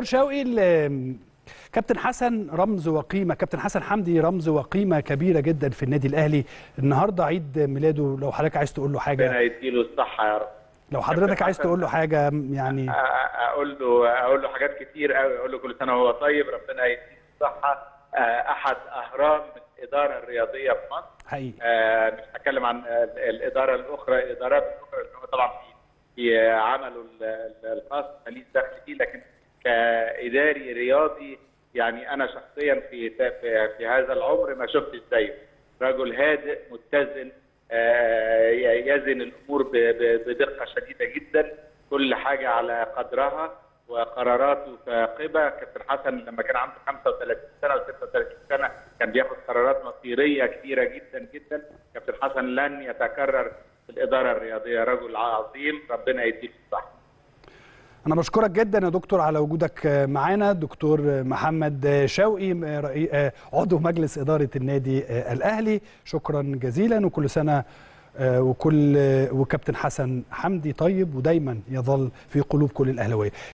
دكتور شوقي ال- كابتن حسن رمز وقيمه كابتن حسن حمدي رمز وقيمه كبيره جدا في النادي الاهلي النهارده عيد ميلاده لو حضرتك عايز تقول له ربنا حاجه يديله الصحه يا رب لو حضرتك عايز تقول له حاجه يعني أ- أ- اقول له اقول له حاجات كتير قوي اقول له كل سنه وهو طيب ربنا يديله الصحه آه، احد اهرام الاداره الرياضيه في مصر حقيقي آه، مش هتكلم عن آه، الاداره الاخرى الادارات الاخرى اللي هو طبعا في في عمله ال- ال- الخاص ماليش دخل فيه لكن كاداري رياضي يعني انا شخصيا في في, في هذا العمر ما شفتش زيه رجل هادئ متزن آه، يزن الامور ب- ب- بدقه شديده جدا كل حاجه على قدرها وقراراته ثاقبه كابتن حسن لما كان عنده 35 سنه و36 سنه كان بياخد قرارات مصيريه كثيره جدا جدا كابتن حسن لن يتكرر في الاداره الرياضيه رجل عظيم ربنا يديله الصحه انا بشكرك جدا يا دكتور على وجودك معانا دكتور محمد شوقي رئي- عضو مجلس اداره النادي الاهلي شكرا جزيلا وكل سنه وكل وكابتن حسن حمدي طيب ودايما يظل في قلوب كل الاهلاويه